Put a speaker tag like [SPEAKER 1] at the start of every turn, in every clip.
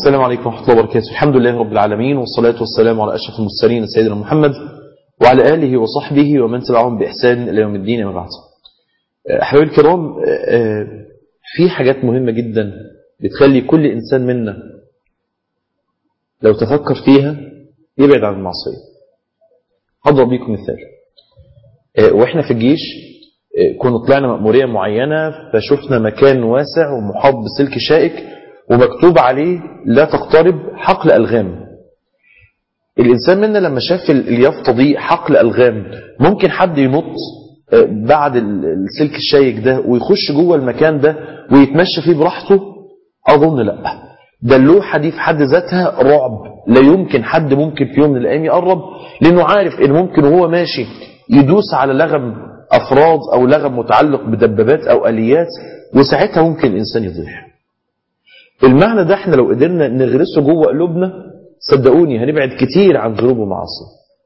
[SPEAKER 1] السلام عليكم ورحمة الله وبركاته الحمد لله رب العالمين والصلاة والسلام على أشرف المرسلين سيدنا محمد وعلى آله وصحبه ومن تبعهم بإحسان إلى يوم الدين وبعد أحبابي الكرام في حاجات مهمة جدا بتخلي كل إنسان منا لو تفكر فيها يبعد عن المعصية هضرب بيكم مثال وإحنا في الجيش كنا طلعنا مأمورية معينة فشفنا مكان واسع ومحاط بسلك شائك ومكتوب عليه لا تقترب حقل ألغام الإنسان منا لما شاف اليافطة دي حقل ألغام ممكن حد ينط بعد السلك الشايك ده ويخش جوه المكان ده ويتمشى فيه براحته أظن لا ده اللوحة دي في حد ذاتها رعب لا يمكن حد ممكن في يوم من الأيام يقرب لأنه عارف إن ممكن وهو ماشي يدوس على لغم أفراد أو لغم متعلق بدبابات أو آليات وساعتها ممكن الإنسان يضيع المعنى ده احنا لو قدرنا نغرسه جوه قلوبنا صدقوني هنبعد كتير عن ذنوب ومعاصي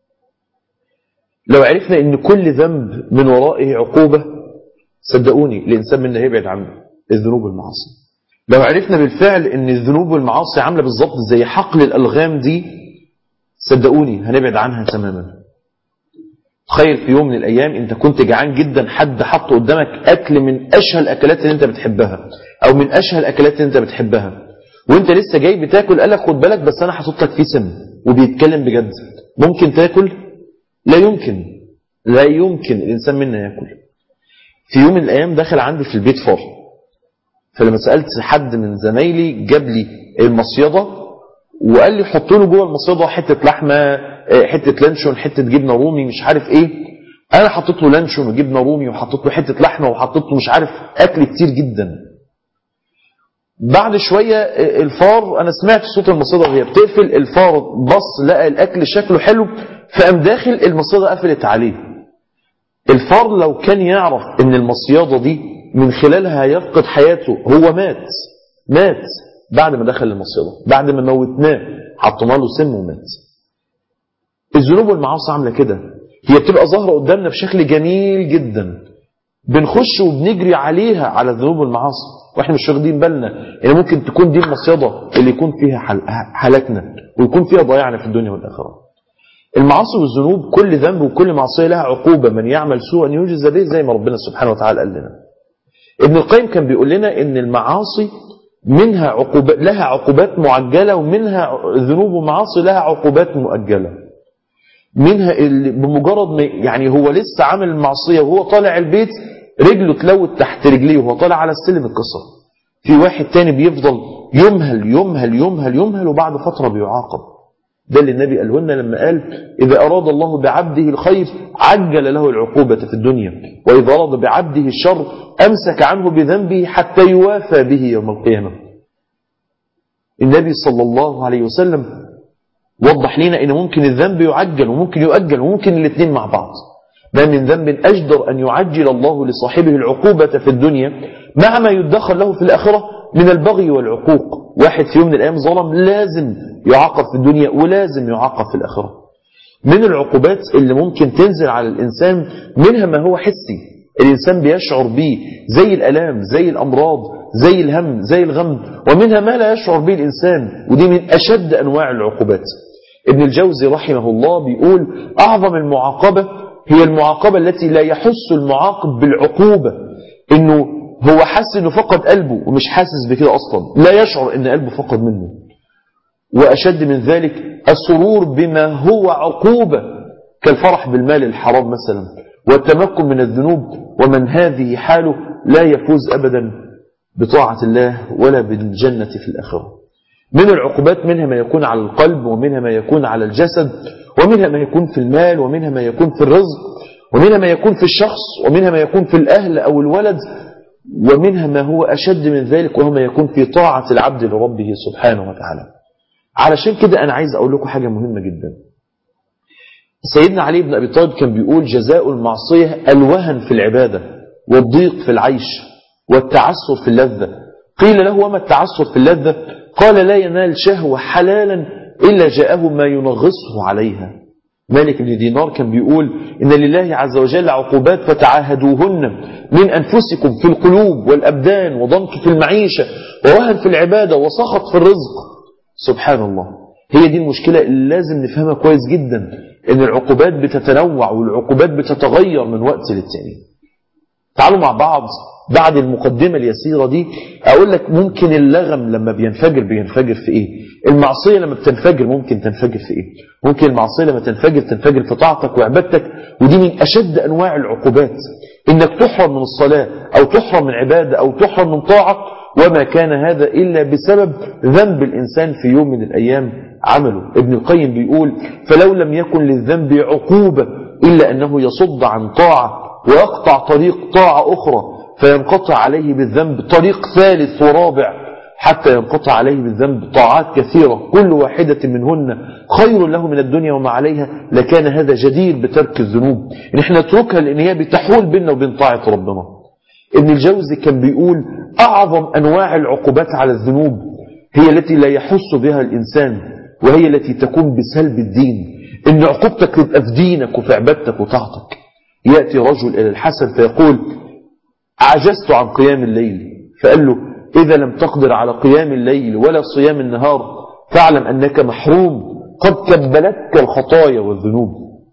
[SPEAKER 1] لو عرفنا ان كل ذنب من ورائه عقوبة صدقوني الانسان منا هيبعد عن الذنوب والمعاصي لو عرفنا بالفعل ان الذنوب والمعاصي عاملة بالظبط زي حقل الالغام دي صدقوني هنبعد عنها تماما تخيل في يوم من الايام انت كنت جعان جدا حد حط قدامك اكل من اشهى الاكلات اللي انت بتحبها او من اشهى الاكلات اللي انت بتحبها وانت لسه جاي بتاكل قالك خد بالك بس انا حاطط لك فيه سم وبيتكلم بجد ممكن تاكل لا يمكن لا يمكن الانسان منا ياكل في يوم من الايام دخل عندي في البيت فار فلما سالت حد من زمايلي جاب لي المصيده وقال لي حط له جوه المصيده حته لحمه حته لانشون حته جبنه رومي مش عارف ايه انا حطيت له لانشون وجبنه رومي وحطيت له حته لحمه وحطيت له مش عارف اكل كتير جدا بعد شوية الفار أنا سمعت صوت المصيدة وهي بتقفل الفار بص لقى الأكل شكله حلو فقام داخل المصيدة قفلت عليه الفار لو كان يعرف ان المصيادة دي من خلالها يفقد حياته هو مات مات بعد ما دخل المصيدة بعد ما موتناه حطنا له سم ومات الذنوب والمعاصي عاملة كده هي بتبقى ظاهرة قدامنا بشكل جميل جدا بنخش وبنجري عليها على الذنوب والمعاصي واحنا مش واخدين بالنا ان ممكن تكون دي المصيده اللي يكون فيها حالتنا ويكون فيها ضياعنا في الدنيا والاخره المعاصي والذنوب كل ذنب وكل معصيه لها عقوبه من يعمل سوءا يجزى به زي ما ربنا سبحانه وتعالى قال لنا ابن القيم كان بيقول لنا ان المعاصي منها عقوبات لها عقوبات معجله ومنها ذنوب ومعاصي لها عقوبات مؤجله منها اللي بمجرد ما يعني هو لسه عامل المعصيه وهو طالع البيت رجله تلوت تحت رجليه وهو طالع على السلم القصر في واحد تاني بيفضل يمهل يمهل يمهل يمهل وبعد فترة بيعاقب ده اللي النبي قاله لنا لما قال إذا أراد الله بعبده الخير عجل له العقوبة في الدنيا وإذا أراد بعبده الشر أمسك عنه بذنبه حتى يوافى به يوم القيامة النبي صلى الله عليه وسلم وضح لنا إن ممكن الذنب يعجل وممكن يؤجل وممكن الاثنين مع بعض ما من ذنب أجدر أن يعجل الله لصاحبه العقوبة في الدنيا مع ما يدخل له في الآخرة من البغي والعقوق واحد في يوم من الأيام ظلم لازم يعاقب في الدنيا ولازم يعاقب في الآخرة من العقوبات اللي ممكن تنزل على الإنسان منها ما هو حسي الإنسان بيشعر به زي الألام زي الأمراض زي الهم زي الغم ومنها ما لا يشعر به الإنسان ودي من أشد أنواع العقوبات ابن الجوزي رحمه الله بيقول أعظم المعاقبة هي المعاقبة التي لا يحس المعاقب بالعقوبة انه هو حس انه فقد قلبه ومش حاسس بكده اصلا لا يشعر ان قلبه فقد منه واشد من ذلك السرور بما هو عقوبة كالفرح بالمال الحرام مثلا والتمكن من الذنوب ومن هذه حاله لا يفوز ابدا بطاعة الله ولا بالجنة في الآخرة من العقوبات منها ما يكون على القلب ومنها ما يكون على الجسد ومنها ما يكون في المال ومنها ما يكون في الرزق ومنها ما يكون في الشخص ومنها ما يكون في الأهل أو الولد ومنها ما هو أشد من ذلك وهو ما يكون في طاعة العبد لربه سبحانه وتعالى علشان كده أنا عايز أقول لكم حاجة مهمة جدا سيدنا علي بن أبي طالب كان بيقول جزاء المعصية الوهن في العبادة والضيق في العيش والتعسر في اللذة قيل له وما التعسر في اللذة قال لا ينال شهوة حلالا إلا جاءه ما ينغصه عليها مالك بن دينار كان بيقول إن لله عز وجل عقوبات فتعاهدوهن من أنفسكم في القلوب والأبدان وضنك في المعيشة ووهن في العبادة وسخط في الرزق سبحان الله هي دي المشكلة اللي لازم نفهمها كويس جدا ان العقوبات بتتنوع والعقوبات بتتغير من وقت للتاني تعالوا مع بعض بعد المقدمة اليسيرة دي اقول لك ممكن اللغم لما بينفجر بينفجر في ايه المعصية لما بتنفجر ممكن تنفجر في ايه ممكن المعصية لما تنفجر تنفجر في طاعتك وعبادتك ودي من اشد انواع العقوبات انك تحرم من الصلاة او تحرم من عبادة او تحرم من طاعة وما كان هذا إلا بسبب ذنب الإنسان في يوم من الأيام عمله ابن القيم بيقول فلو لم يكن للذنب عقوبة إلا أنه يصد عن طاعة ويقطع طريق طاعة أخرى فينقطع عليه بالذنب طريق ثالث ورابع حتى ينقطع عليه بالذنب طاعات كثيرة كل واحدة منهن خير له من الدنيا وما عليها لكان هذا جدير بترك الذنوب إن احنا نتركها لأن هي بتحول بيننا وبين طاعة ربنا ابن الجوزي كان بيقول أعظم أنواع العقوبات على الذنوب هي التي لا يحس بها الإنسان وهي التي تكون بسلب الدين إن عقوبتك تبقى في دينك وفي عبادتك وطاعتك يأتي رجل إلى الحسن فيقول عجزت عن قيام الليل فقال له إذا لم تقدر على قيام الليل ولا صيام النهار فاعلم أنك محروم قد كبلتك الخطايا والذنوب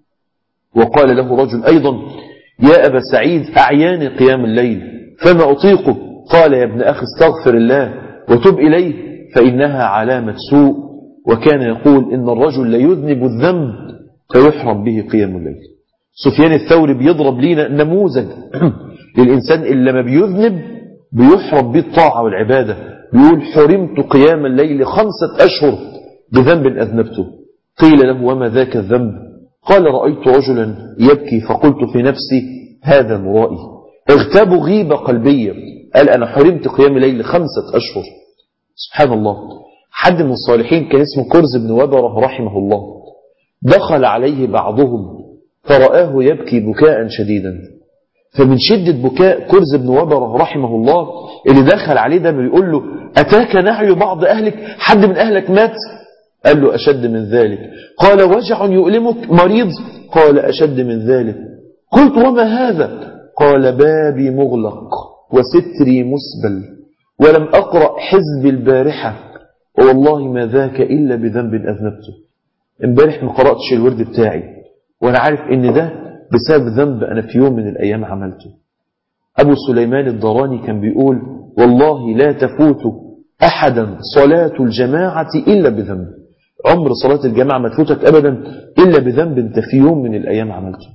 [SPEAKER 1] وقال له رجل أيضا يا أبا سعيد أعياني قيام الليل فما أطيقه قال يا ابن أخي استغفر الله وتب إليه فإنها علامة سوء وكان يقول إن الرجل لا يذنب الذنب فيحرم به قيام الليل سفيان الثوري بيضرب لنا نموذج للإنسان اللي لما بيذنب بيحرم به الطاعة والعبادة بيقول حرمت قيام الليل خمسة أشهر بذنب أذنبته قيل له وما ذاك الذنب قال رأيت رجلا يبكي فقلت في نفسي هذا مرائي اغتاب غيبة قلبية قال أنا حرمت قيام الليل خمسة أشهر سبحان الله حد من الصالحين كان اسمه كرز بن وبره رحمه الله دخل عليه بعضهم فرآه يبكي بكاء شديدا فمن شدة بكاء كرز بن وبره رحمه الله اللي دخل عليه ده بيقول له أتاك نعي بعض أهلك حد من أهلك مات قال له أشد من ذلك قال وجع يؤلمك مريض قال أشد من ذلك قلت وما هذا قال بابي مغلق وستري مسبل ولم أقرأ حزب البارحة والله ما ذاك إلا بذنب أذنبته امبارح ما قرأتش الورد بتاعي وأنا عارف إن ده بسبب ذنب أنا في يوم من الأيام عملته أبو سليمان الضراني كان بيقول والله لا تفوت أحدا صلاة الجماعة إلا بذنب عمر صلاة الجماعة ما تفوتك أبدا إلا بذنب أنت في يوم من الأيام عملته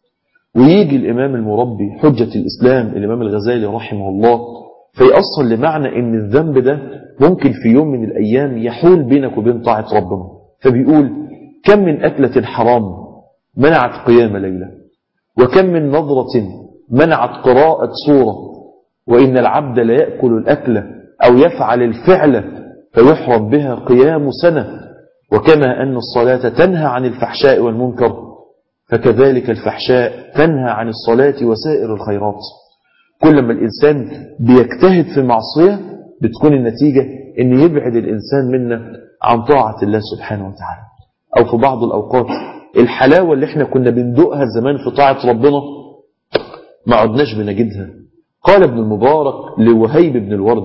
[SPEAKER 1] ويجي الإمام المربي حجة الإسلام الإمام الغزالي رحمه الله فيأصل لمعنى أن الذنب ده ممكن في يوم من الأيام يحول بينك وبين طاعة ربنا فبيقول كم من أكلة حرام منعت قيام ليلة وكم من نظرة منعت قراءة سورة وإن العبد لا يأكل الأكلة أو يفعل الفعل فيحرم بها قيام سنة وكما أن الصلاة تنهى عن الفحشاء والمنكر فكذلك الفحشاء تنهى عن الصلاة وسائر الخيرات كلما الإنسان بيجتهد في معصية بتكون النتيجة أن يبعد الإنسان منا عن طاعة الله سبحانه وتعالى أو في بعض الأوقات الحلاوة اللي احنا كنا بندوقها زمان في طاعة ربنا ما عدناش بنجدها قال ابن المبارك لوهيب بن الورد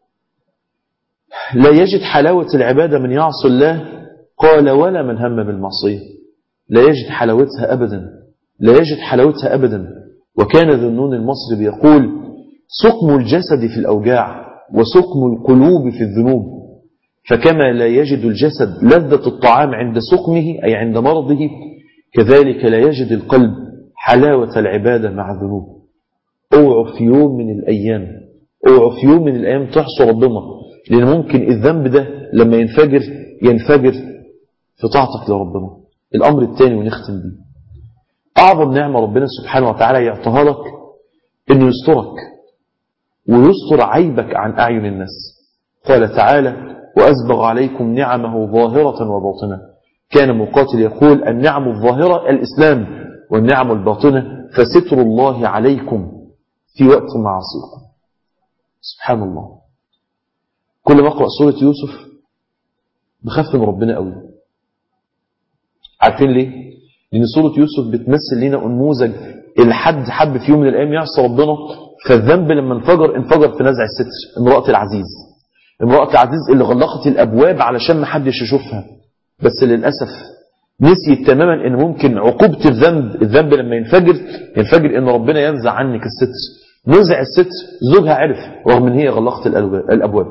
[SPEAKER 1] لا يجد حلاوة العبادة من يعصي الله قال ولا من هم بالمعصية لا يجد حلاوتها أبدا لا يجد حلاوتها أبدا وكان ذنون المصري بيقول سقم الجسد في الأوجاع وسقم القلوب في الذنوب فكما لا يجد الجسد لذة الطعام عند سقمه أي عند مرضه كذلك لا يجد القلب حلاوة العبادة مع الذنوب اوعوا في يوم من الأيام اوعوا في يوم من الأيام تحصوا ربنا لأن ممكن الذنب ده لما ينفجر ينفجر في طاعتك لربنا الأمر الثاني ونختم بيه أعظم نعمة ربنا سبحانه وتعالى يعطيها لك أنه يسترك ويستر عيبك عن أعين الناس قال تعالى وأسبغ عليكم نعمه ظاهرة وباطنة كان مقاتل يقول النعم الظاهرة الإسلام والنعم الباطنة فستر الله عليكم في وقت معاصيكم سبحان الله كل ما أقرأ سورة يوسف بخاف من ربنا قوي عارفين ليه لأن سورة يوسف بتمثل لنا نموذج الحد حب في يوم من الأيام يعصى ربنا فالذنب لما انفجر انفجر في نزع الستر امرأة العزيز امرأة العزيز اللي غلقت الأبواب علشان ما حدش يشوفها بس للأسف نسيت تماما ان ممكن عقوبة الذنب الذنب لما ينفجر ينفجر ان ربنا ينزع عنك الستر نزع الستر زوجها عرف رغم ان هي غلقت الأبواب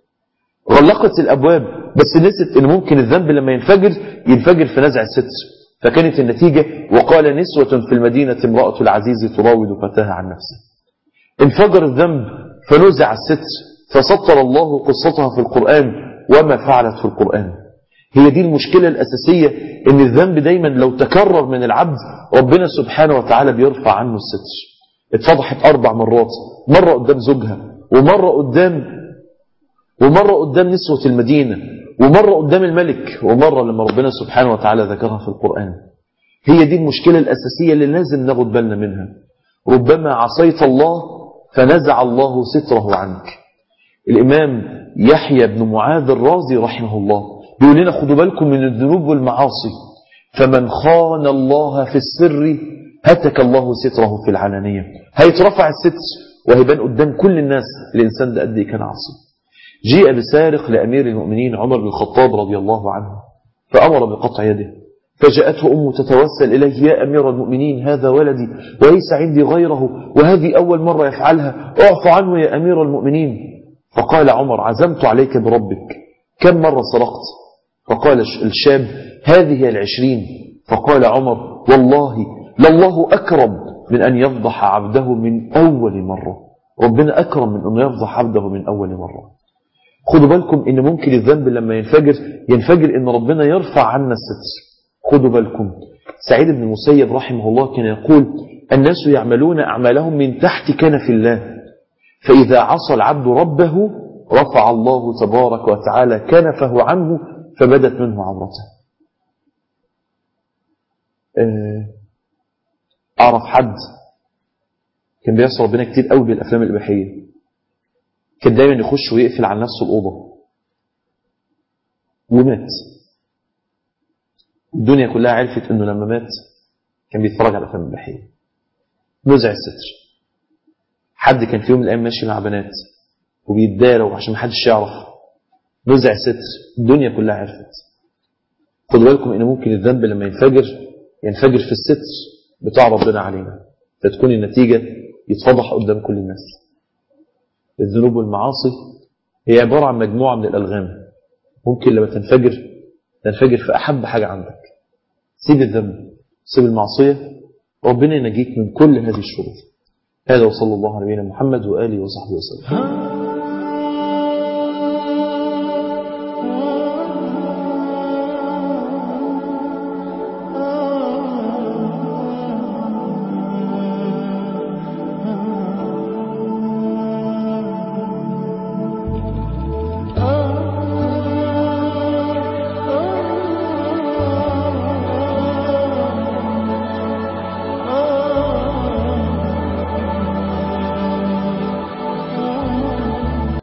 [SPEAKER 1] غلقت الأبواب بس نسيت ان ممكن الذنب لما ينفجر ينفجر في نزع الستر فكانت النتيجة وقال نسوة في المدينة امرأة العزيز تراود فتاها عن نفسه انفجر الذنب فنزع الستر فسطر الله قصتها في القرآن وما فعلت في القرآن هي دي المشكلة الأساسية ان الذنب دايما لو تكرر من العبد ربنا سبحانه وتعالى بيرفع عنه الستر اتفضحت أربع مرات مرة قدام زوجها ومرة قدام ومرة قدام نسوة المدينة ومرة قدام الملك ومرة لما ربنا سبحانه وتعالى ذكرها في القرآن هي دي المشكلة الأساسية اللي لازم ناخد بالنا منها ربما عصيت الله فنزع الله ستره عنك الإمام يحيى بن معاذ الرازي رحمه الله بيقول لنا خدوا بالكم من الذنوب والمعاصي فمن خان الله في السر هتك الله ستره في العلانية هيترفع الستر وهيبان قدام كل الناس الإنسان ده قد ايه كان عاصي جيء بسارق لأمير المؤمنين عمر بن الخطاب رضي الله عنه فأمر بقطع يده فجاءته أمه تتوسل إليه يا أمير المؤمنين هذا ولدي وليس عندي غيره وهذه أول مرة يفعلها اعف عنه يا أمير المؤمنين فقال عمر عزمت عليك بربك كم مرة سرقت فقال الشاب هذه العشرين فقال عمر والله لله أكرم من أن يفضح عبده من أول مرة ربنا أكرم من أن يفضح عبده من أول مرة خدوا بالكم ان ممكن الذنب لما ينفجر ينفجر ان ربنا يرفع عنا الستر خدوا بالكم سعيد بن المسيب رحمه الله كان يقول الناس يعملون أعمالهم من تحت كنف الله فإذا عصى العبد ربه رفع الله تبارك وتعالى كنفه عنه فبدت منه عورته أعرف حد كان بيعصى ربنا كتير قوي بالأفلام الإباحية كان دايما يخش ويقفل على نفسه الأوضة ومات الدنيا كلها عرفت انه لما مات كان بيتفرج على افلام الاباحيه نزع الستر حد كان في يوم من الايام ماشي مع بنات وبيتداروا عشان ما حدش يعرف نزع الستر الدنيا كلها عرفت خدوا بالكم ان ممكن الذنب لما ينفجر ينفجر في الستر بتاع ربنا علينا فتكون النتيجه يتفضح قدام كل الناس الذنوب والمعاصي هي عباره عن مجموعه من الالغام ممكن لما تنفجر تنفجر في أحب حاجة عندك سيب الذنب سيب المعصية ربنا ينجيك من كل هذه الشرور هذا وصلى الله على نبينا محمد وآله وصحبه وسلم